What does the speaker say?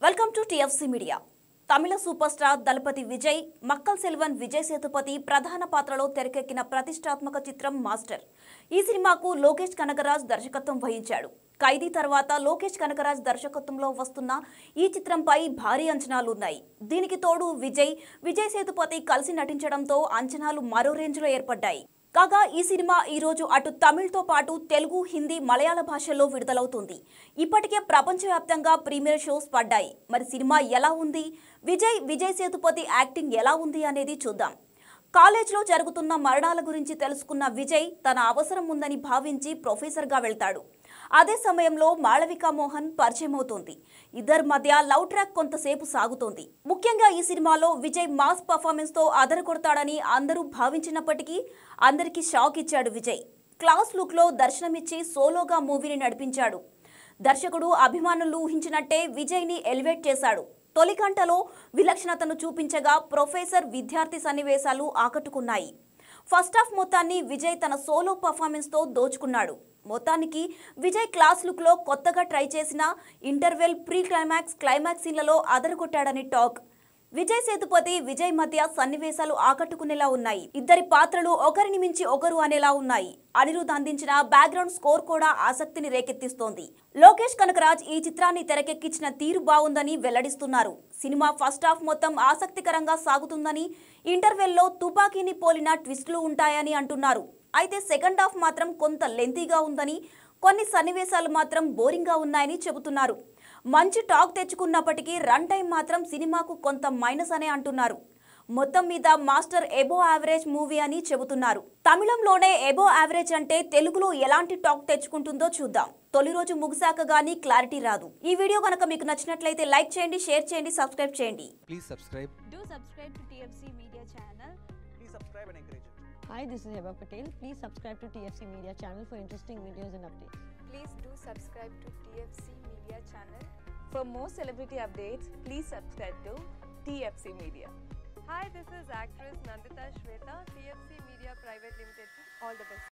Welcome to TFC media తమిళ super star Thalapathy Vijay Makkal Selvan Vijay Sethupathi ప్రధాన పాత్రలో తెరకెక్కిన ప్రతిష్టాత్మక చిత్రం మాస్టర్ ఈ సినిమాకు లోకేష్ కనగరాజ్ దర్శకత్వం వహించాడు ఖైదీ తర్వాత లోకేష్ కనగరాజ్ దర్శకత్వంలో వస్తున్న ఈ చిత్రంపై భారీ అంచనాలున్నాయి దీనికి తోడు విజయ్ విజయ్ సేతుపతి కలిసి నటించడంతో అంచనాలు మరో రేంజ్లో ఏర్పడ్డాయి కాగా ఈ సినిమా ఈ రోజు అటు తమిళ్తో పాటు తెలుగు హిందీ మలయాళ భాషల్లో విడుదలవుతుంది ఇప్పటికే ప్రపంచవ్యాప్తంగా ప్రీమియర్ షోస్ పడ్డాయి మరి సినిమా ఎలా ఉంది విజయ్ విజయ్ సేతుపతి యాక్టింగ్ ఎలా ఉంది అనేది చూద్దాం కాలేజ్లో జరుగుతున్న మరణాల గురించి తెలుసుకున్న విజయ్ తన అవసరం ఉందని భావించి ప్రొఫెసర్గా వెళ్తాడు అదే సమయంలో మాళవిక మోహన్ పరిచయం అవుతోంది ఇద్దరి మధ్య లవ్ ట్రాక్ కొంతసేపు సాగుతోంది ముఖ్యంగా ఈ సినిమాలో విజయ్ మాస్ పర్ఫార్మెన్స్ తో అదరకొడతాడని అందరూ భావించినప్పటికీ అందరికీ షాక్ ఇచ్చాడు విజయ్ క్లాస్ లుక్ లో దర్శనమిచ్చి సోలోగా మూవీని నడిపించాడు దర్శకుడు అభిమానులు ఊహించినట్టే విజయ్ని ఎలివేట్ చేశాడు తొలి గంటలో విలక్షణతను చూపించగా ప్రొఫెసర్ విద్యార్థి సన్నివేశాలు ఆకట్టుకున్నాయి ఫస్ట్ హాఫ్ మొత్తాన్ని విజయ్ తన సోలో పర్ఫార్మెన్స్తో దోచుకున్నాడు మొత్తానికి విజయ్ క్లాస్ లుక్లో కొత్తగా ట్రై చేసిన ఇంటర్వెల్ ప్రీ క్లైమాక్స్ క్లైమాక్స్ సీన్లలో అదరగొట్టాడని టాక్ విజయ్ సేతుపతి విజయ్ మధ్య సన్నివేశాలు ఆకట్టుకునేలా ఉన్నాయి ఇద్దరి పాత్రలు ఒకరిని మించి ఒకరు అనేలా ఉన్నాయి అనిరుద్ అందించిన బ్యాక్గ్రౌండ్ స్కోర్ కూడా ఆసక్తిని రేకెత్తిస్తోంది లోకేష్ కనకరాజ్ ఈ చిత్రాన్ని తెరకెక్కించిన తీరు బాగుందని వెల్లడిస్తున్నారు సినిమా ఫస్ట్ హాఫ్ మొత్తం ఆసక్తికరంగా సాగుతుందని ఇంటర్వెల్లో తుపాకీని పోలిన ట్విస్టులు ఉంటాయని అంటున్నారు అయితే సెకండ్ హాఫ్ మాత్రం కొంత లెంతీగా ఉందని కొన్ని సన్నివేశాలు మాత్రం బోరింగ్గా ఉన్నాయని చెబుతున్నారు మంచి టాక్ తెచ్చుకున్నప్పటికీ రన్ టైం మాత్రం సినిమాకు కొంత మైనస్ అనే అంటున్నారు మొత్తం మీద మాస్టర్ ఎబో యావరేజ్ మూవీ అని చెబుతున్నారు తమిళంలోనే ఎబో యావరేజ్ అంటే తెలుగులో ఎలాంటి టాక్ తెచ్చుకుంటుందో చూద్దాం తొలి రోజు ముగిశాక గానీ క్లారిటీ రాదు ఈ వీడియో కనుక మీకు నచ్చినట్లయితే లైక్ చేయండి షేర్ చేయండి సబ్స్క్రైబ్ చేయండి Please subscribe. Do subscribe to TFC Media channel. Please subscribe and encourage it. Hi, this is Heba Patel. Please subscribe to TFC Media channel for interesting videos and updates. Please do subscribe to TFC Media channel. For more celebrity updates, please subscribe to TFC Media. Hi, this is actress Nandita Shweta, TFC Media Private Limited. All the best.